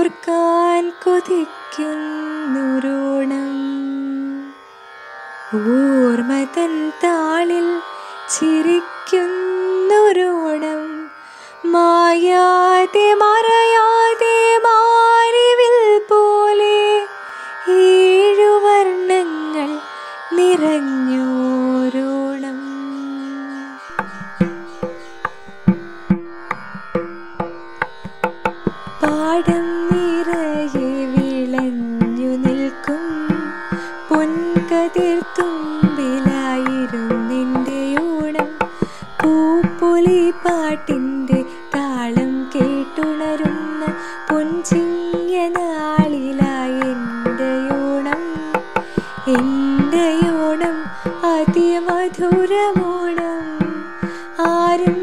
ഓർക്കാൻ കൊതിക്കുന്നൊരോണം ഓർമ്മതൻ താളിൽ ചിരിക്കുന്നൊരോണം മായാതെ മറയാതെ മാറിവിൽ പോലെ ഏഴു വർണ്ണങ്ങൾ നിറഞ്ഞോരോണം പാടം നിറയെ വിളഞ്ഞു നിൽക്കും പൊൻകതിർ തുമ്പിലായിരുന്നിൻ്റെ ഊണം പൂപ്പൊലി പാട്ടിൻ്റെ താളം കേട്ടുണരുന്ന പൊൻചിങ്ങ നാളിലായി എൻ്റെ ഊണം എൻ്റെ ഊണം അതിമധുരമോണം ആരും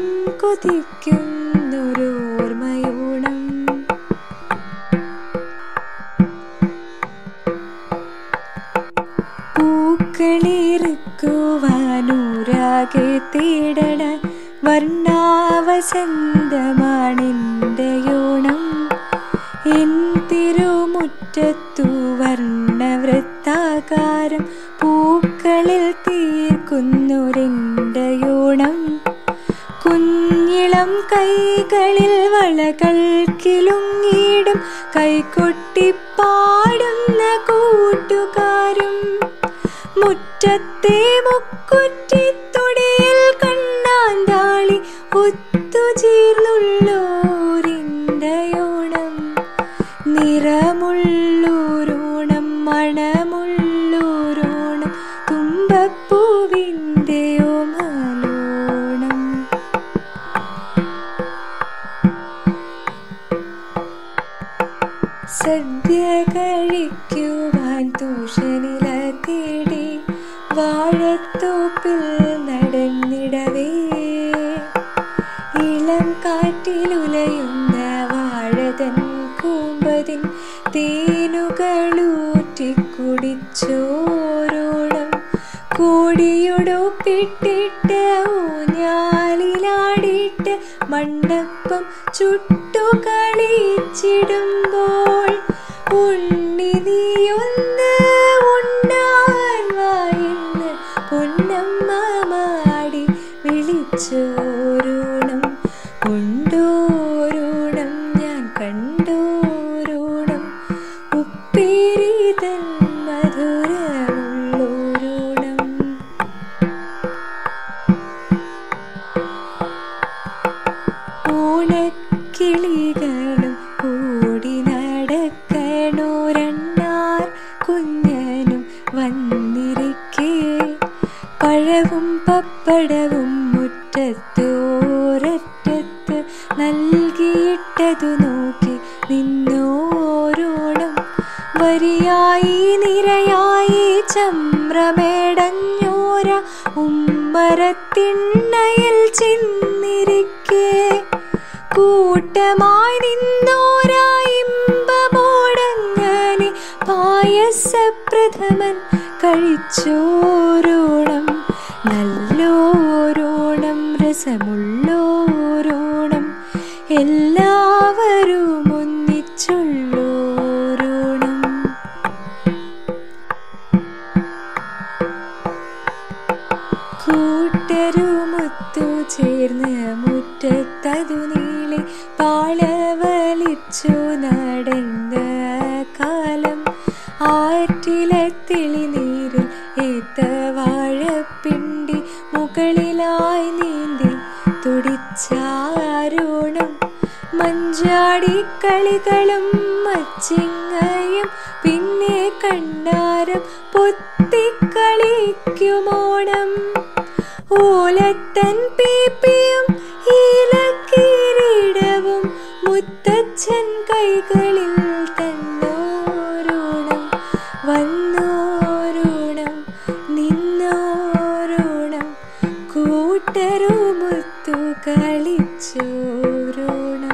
കൊതിക്കുന്നൊരോർമ്മയോണം പൂക്കളിറുക്കുവാനൂരാകെ തേടണ വർണ്ണാവസന്തമാണെൻ്റെ യോണം എൻ തിരുമുറ്റത്തു വർണ്ണവൃത്താകാരം പൂക്കളിൽ തീർക്കുന്നൊരെൻ്റെ യോണം കുഞ്ഞിളം കൈകളിൽ വളകൾ കിലുങ്ങിയിടും കൈകൊട്ടിപ്പാടുന്ന കൂട്ടുകാരും മുറ്റത്തെ മുക്കുറ്റിത്തൊടിയിൽ കണ്ണാന്താളി ഒത്തുചേർന്നുള്ളോരിൻ്റെയോണം നിറമുള്ളോരോണം മണമുള്ളോരോണം തുമ്പപ്പൂവിൻ്റെയോ മലോണം സദ്യ കഴിക്കുവാൻ തൂഷനില തേടി വാഴത്തോപ്പിൽ നടന്നിടവേ ഇളം കാറ്റിലുലയുന്ന വാഴതൻ കൂമ്പതിൻ തേനുകളൂറ്റി കുടിച്ചോരോണം കോടിയൊടുപ്പിട്ടിട്ട് ഊഞ്ഞാലിലാടിയിട്ട് മണ്ണപ്പം ചുട്ടു കളിച്ചിടുമ്പോൾ ഉണ്ണി നീയൊന്ന് ഉണ്ണാൻ വായെന്ന് പൊന്നമ്മ മാടി വിളിച്ചോരോണം ഉണ്ടോരോണം ഞാൻ കണ്ടോരോണം ഉപ്പേരി തൻ മധുരമുള്ളോരോണം ഓണക്കിളികളും കൂടി നടക്കണോരണ്ണാർ കുഞ്ഞനും വന്നിരിക്കേ പഴവും പപ്പടവും മുറ്റത്തോരറ്റത്ത് നൽകിയിട്ടതു നോക്കി നിന്നോരോണം വരിയായി നിരയായി ചമ്രമേടഞ്ഞോര ഉമ്മരത്തിണ്ണയിൽ ചെന്നിരിക്കേ കൂട്ടമായി നിന്നോരായിമ്പമോടങ്ങനെ പായസപ്രഥമൻ കഴിച്ചോരോണം നല്ലോരോണം രസമുള്ളോരോണം എല്ലാവരും ഒന്നിച്ചുള്ളോരോണം കൂട്ടരുമൊത്തു ചേർന്ന് മുറ്റത്തതു നീളെ പാളവലിച്ചു നടന്ന കാലം ആറ്റിലെ തെളിനീരിൽ ഏത്ത വാഴപ്പിണ്ടി മുകളിലായി നീന്തി തുടിച്ചാരോണം മഞ്ചാടിക്കളികളും മച്ചിങ്ങയും പിന്നെ കണ്ണാരം പൊത്തിക്കളിക്കുമോണം ഓലത്തൻ പീപ്പിയും ഈലക്കിരീടവും മുത്തച്ഛൻ കൈകളിൽ തന്നോരോണം വന്നോരോണം നിന്നോരോണം കൂട്ടരുമൊത്തു കളിച്ചോരോണം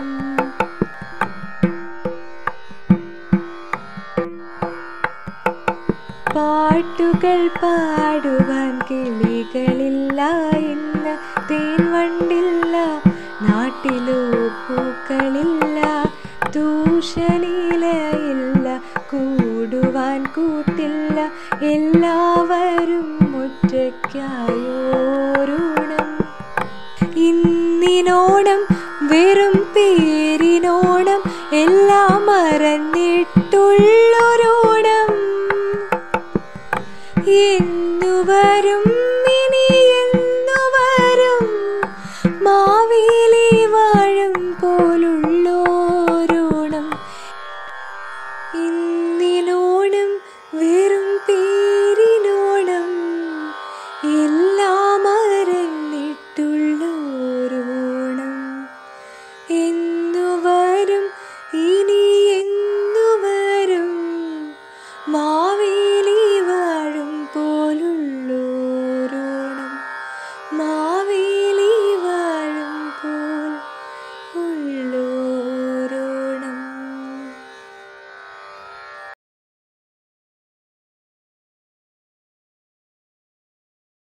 പാട്ടുകൾ പാടുവാൻ കിളികളില്ല ഇന്ന് തേൻ വണ്ടില്ല നാട്ടിലോ പൂക്കളില്ല ദൂഷണിലയില്ല കൂടുവാൻ കൂട്ടില്ല എല്ലാവരും ഒറ്റയ്ക്കായോരുണം ഇന്നിനോണം വെറും പേരിനോണം എല്ലാം മറന്നിട്ടുള്ളൊരോണം എന്നു വരും